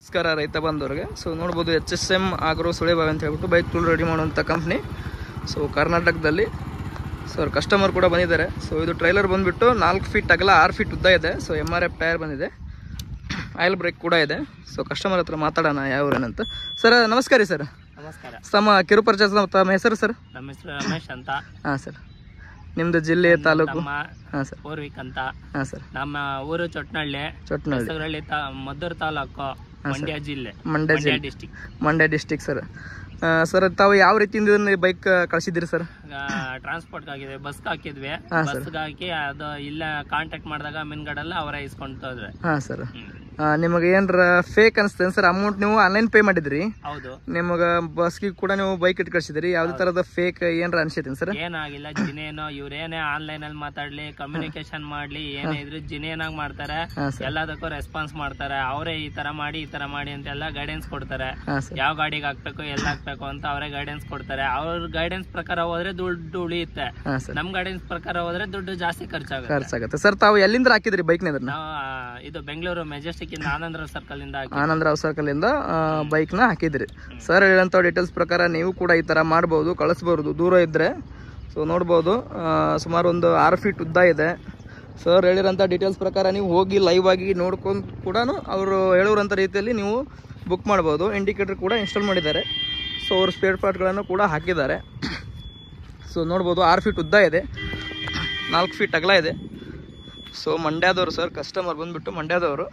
ನಮಸ್ಕಾರ ರೈತ ಬಂದವ್ರಿಗೆ ಸೊ ನೋಡ್ಬೋದು H S M Agro Sulebavi ಅಂತ ಹೇಳ್ಬಿಟ್ಟು ಬೈಕ್ ಟೂಲ್ ರೆಡಿ ಮಾಡುವಂಥ ಕಂಪ್ನಿ ಸೊ ಕರ್ನಾಟಕದಲ್ಲಿ ಸೊ ಅವ್ರ ಕಸ್ಟಮರ್ ಕೂಡ ಬಂದಿದ್ದಾರೆ ಸೊ ಇದು ಟ್ರೈಲರ್ ಬಂದುಬಿಟ್ಟು ನಾಲ್ಕು ಫೀಟ್ ಅಗಲ ಆರು ಫೀಟ್ ಉದ್ದ ಇದೆ so M R F tyre ಬಂದಿದೆ ಆಯಿಲ್ ಬ್ರೇಕ್ ಕೂಡ ಇದೆ ಸೊ ಕಸ್ಟಮರ್ ಹತ್ರ ಮಾತಾಡೋಣ ಯಾವ ಊರೇನಂತ ಸರ್ ನಮಸ್ಕಾರ ರೀ ಸರ್ ನಮಸ್ಕಾರ ತಮ್ಮ ಕಿರು ಪರಿಚಯ ತಮ್ಮ ಹೆಸರು ಸರ್ ನಮ್ಮ ಹೆಸರು ರಮೇಶ್ ಅಂತ ಹಾಂ ಸರ್ ನಿಮ್ಮದು ಜಿಲ್ಲೆ ತಾಲೂಕು ನಮ್ಮ ಹಾಂ ಸರ್ ಪೂರ್ವಿಕ್ ಅಂತ ಹಾಂ ಸರ್ ನಮ್ಮ ಊರು ಚೊಟ್ನಳ್ಳಿ ಚೊಟ್ನಹಳ್ಳಿ ಹೊಸಗರಳ್ಳಿ ತಾ ಮದ್ದೂರು ತಾಲೂಕು ಮಂಡ್ಯ ಜಿಲ್ಲೆ ಮಂಡ್ಯ ಮಂಡ್ಯ ಜಿಲ್ಲೆ district Mandya district sir sir ತಾವು ಯಾವ ರೀತಿಯಿಂದ ಬೈಕ್ ಕಳಿಸಿದ್ದೀರಿ ಸರ್ ಟ್ರಾನ್ಸ್ಪೋರ್ಟ್ ಆಗಿದೆ ಬಸ್ ಹಾಕಿದ್ವಿ ಹಾ, sir. ಬಸ್ ಹಾಕಿ ಅದು ಇಲ್ಲ ಕಾಂಟ್ಯಾಕ್ಟ್ ಮಾಡಿದಾಗ ಮಿನ್ಗಡೆಲ್ಲ ಅವರೇ ಇಸ್ಕೊಂತ ಹೋದ್ರೆ ಹಾಂ ಸರ್ ಹ್ಮ್. ನಿಮಗೆ ಏನರ ಫೇಕ್ ಅನಿಸ್ತೇನೆ ಸರ್ ಅಮೌಂಟ್ ನೀವು ಆನ್ಲೈನ್ ಪೇ ಮಾಡಿದ್ರಿ ಹೌದು ನಿಮಗೆ ಬಸ್ಗೆ ಕೂಡ ನೀವು ಬೈಕ್ ಇಟ್ಟು ಕಳಿಸಿದ್ರಿ ಯಾವುದೇ ಥರದ ಫೇಕ್ ಏನರ ಅನ್ಸೈತೀನಿ ಸರ್ ಏನಾಗಿಲ್ಲ ಜಿನೇನು ಇವ್ರೇನೇ ಆನ್ಲೈನ್ ಅಲ್ಲಿ ಮಾತಾಡ್ಲಿ ಕಮ್ಯುನಿಕೇಶನ್ ಮಾಡ್ಲಿ ಏನೇ ಇದ್ರು ಜಿನೇನಾಗ್ ಮಾಡ್ತಾರೆ ಹಾಂ ಸರ್ ಎಲ್ಲದಕ್ಕೂ ರೆಸ್ಪಾನ್ಸ್ ಮಾಡ್ತಾರೆ ಅವರೇ ಈ ತರ ಮಾಡಿ ಈ ತರ ಮಾಡಿ ಅಂತೆಲ್ಲ ಗೈಡೆನ್ಸ್ ಕೊಡ್ತಾರೆ ಹಾಂ ಸರ್ ಯಾವ ಗಾಡಿಗೆ ಹಾಕ್ಬೇಕು ಎಲ್ಲ ಹಾಕ್ಬೇಕು ಅಂತ ಅವರೇ ಗೈಡೆನ್ಸ್ ಕೊಡ್ತಾರೆ ಅವ್ರ ಗೈಡೆನ್ಸ್ ಪ್ರಕಾರ ಹೋದ್ರೆ ದುಡ್ಡು ಉಳಿಯುತ್ತೆ ಹಾಂ ಸರ್ ನಮ್ ಗೈಡೆನ್ಸ್ ಪ್ರಕಾರ ಹೋದ್ರೆ ದುಡ್ಡು ಜಾಸ್ತಿ ಖರ್ಚಾಗುತ್ತೆ ಖರ್ಚಾಗುತ್ತೆ ಸರ್ ತಾವು ಎಲ್ಲಿಂದ ಹಾಕಿದ್ರಿ ಬೈಕ್ನ ಇದನ್ನ ನಾವು ಆ, ಇದು ಬೆಂಗಳೂರು ಮೆಜೆಸ್ಟಿಕ್ ಇಂದ ಆನಂದ್ರ ಸರ್ಕಲ್ ಇಂದ ಹಾಕಿ ಆನಂದರಾವ್ ಸರ್ಕಲಿಂದ ಬೈಕ್ನ ಹಾಕಿದ್ರಿ ಸರ್ ಹೇಳಿದಂಥ ಡೀಟೇಲ್ಸ್ ಪ್ರಕಾರ ನೀವು ಕೂಡ ಈ ಥರ ಮಾಡ್ಬೋದು ಕಳಿಸ್ಬೋದು ದೂರ ಇದ್ದರೆ ಸೊ ನೋಡ್ಬೋದು ಆ, ಸುಮಾರು ಒಂದು ಆರು ಫೀಟ್ ಉದ್ದ ಇದೆ ಸರ್ ಹೇಳಿರೋಂಥ ಡೀಟೇಲ್ಸ್ ಪ್ರಕಾರ ನೀವು ಹೋಗಿ ಲೈವ್ ಆಗಿ ನೋಡ್ಕೊಂಡು ಕೂಡ ಅವರು ಹೇಳಿರೋಂಥ ರೀತಿಯಲ್ಲಿ ನೀವು ಬುಕ್ ಮಾಡ್ಬೋದು ಇಂಡಿಕೇಟರ್ ಕೂಡ ಇನ್ಸ್ಟಾಲ್ ಮಾಡಿದ್ದಾರೆ ಸೊ ಅವ್ರ ಸ್ಪೇರ್ ಪಾರ್ಟ್ಗಳನ್ನು ಕೂಡ ಹಾಕಿದ್ದಾರೆ ಸೊ ನೋಡ್ಬೋದು ಆರು ಫೀಟ್ ಉದ್ದ ಇದೆ ನಾಲ್ಕು ಫೀಟ್ ಅಗಲ ಇದೆ ಸೊ ಮಂಡ್ಯದವರು ಸರ್ ಕಸ್ಟಮರ್ ಬಂದುಬಿಟ್ಟು ಮಂಡ್ಯದವರು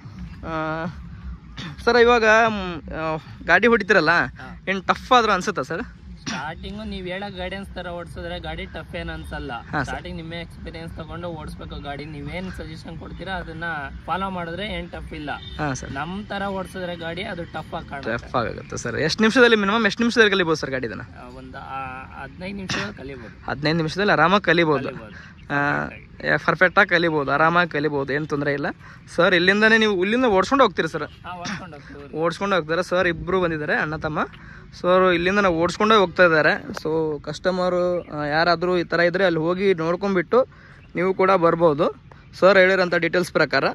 ಸರ್ ಇವಾಗ ಮ್, ಆ, ಗಾಡಿ ಹೊಡಿತೀರಲ್ಲ ಹಾ. ಏನು ಟಫ್ ಆದ್ರೂ ಅನ್ಸುತ್ತಾ ಸರ್ ಸ್ಟಾರ್ಟಿಂಗ್ ನೀವ್ ಹೇಳೋ ಗೈಡೆನ್ಸ್ ತರ ಓಡಿಸಿದ್ರೆ ಗಾಡಿ ಟಫ್ ಏನ್ ಅನ್ಸಲ್ಲ ಹಾ, sir. ಸ್ಟಾರ್ಟಿಂಗ್ ನಿಮ್ಮೇ ಎಕ್ಸ್ಪೀರಿಯನ್ಸ್ ತಗೊಂಡು ಓಡಿಸ್ಬೇಕು ಗಾಡಿ ನೀವೇನ್ ಸಜೆಷನ್ ಕೊಡ್ತೀರಾ ಅದನ್ನ ಫಾಲೋ ಮಾಡಿದ್ರೆ ಏನ್ ಟಫ್ ಇಲ್ಲ ಹಾಂ ಸರ್ ನಮ್ ತರ ಓಡಿಸಿದ್ರೆ ಗಾಡಿ ಅದು ಟಫ್ ಆಗಿ ಕಾಣುತ್ತೆ ಟಫ್ ಆಗುತ್ತೆ ಸರ್ ಎಷ್ಟು ನಿಮಿಷದಲ್ಲಿ ಮಿನಿಮಮ್ ಎಷ್ಟು ನಿಮಿಷದಲ್ಲಿ ಕಲಿಬೋದು ಸರ್ ಗಾಡಿ ಇದನ್ನು ಆ, ಒಂದ್ ಹದಿನೈದು ನಿಮಿಷದಲ್ಲಿ ಕಲಿಬೋದು ಹದಿನೈದು ನಿಮಿಷದಲ್ಲಿ ಆರಾಮಾಗಿ ಕಲಿಬೋದು ಕಲಿಬೋದು ಪರ್ಫೆಕ್ಟಾಗಿ ಕಲಿಬೋದು ಆರಾಮಾಗಿ ಕಲಿಬೋದು ಏನು ತೊಂದರೆ ಇಲ್ಲ ಸರ್ ಇಲ್ಲಿಂದನೇ ನೀವು ಇಲ್ಲಿಂದ ಓಡಿಸ್ಕೊಂಡು ಹೋಗ್ತೀರಿ ಸರ್ ಹಾ ಓಡ್ಕೊಂಡು ಹೋಗ್ತೀವಿ ಓಡಿಸ್ಕೊಂಡು ಹೋಗ್ತಾರೆ ಸರ್ ಇಬ್ಬರು ಬಂದಿದ್ದಾರೆ ಅಣ್ಣ ತಮ್ಮ ಸೊ ಅವರು ಇಲ್ಲಿಂದ ನಾವು ಓಡಿಸ್ಕೊಂಡೇ ಹೋಗ್ತಾ ಇದ್ದಾರೆ ಸೊ ಕಸ್ಟಮರು ಯಾರಾದರೂ ಈ ಥರ ಇದ್ದರೆ ಅಲ್ಲಿ ಹೋಗಿ ನೋಡ್ಕೊಂಡ್ಬಿಟ್ಟು ನೀವು ಕೂಡ ಬರ್ಬೋದು ಸರ್ ಹೇಳಿರೋಂಥ ಡೀಟೇಲ್ಸ್ ಪ್ರಕಾರ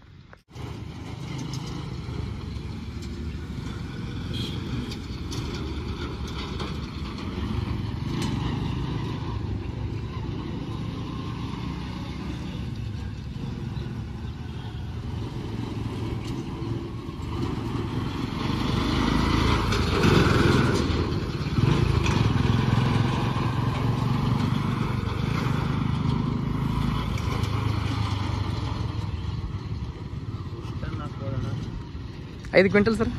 ಐದು ಕ್ವಿಂಟಲ್ ಸರ್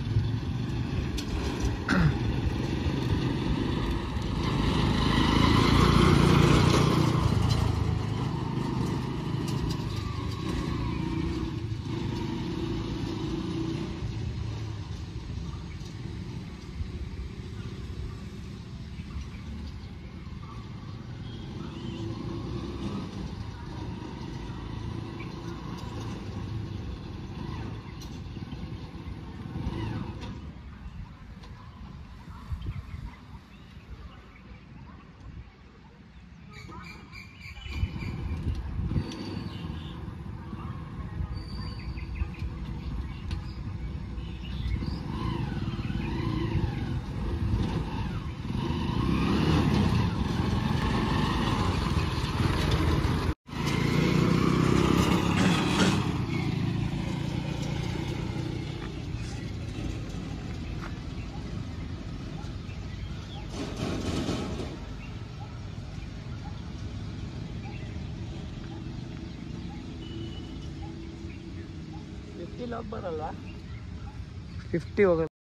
ಫಿಫ್ಟಿ ಲಾಕ್ ಬರಲ್ವಾ ಫಿಫ್ಟಿ ಹೋಗ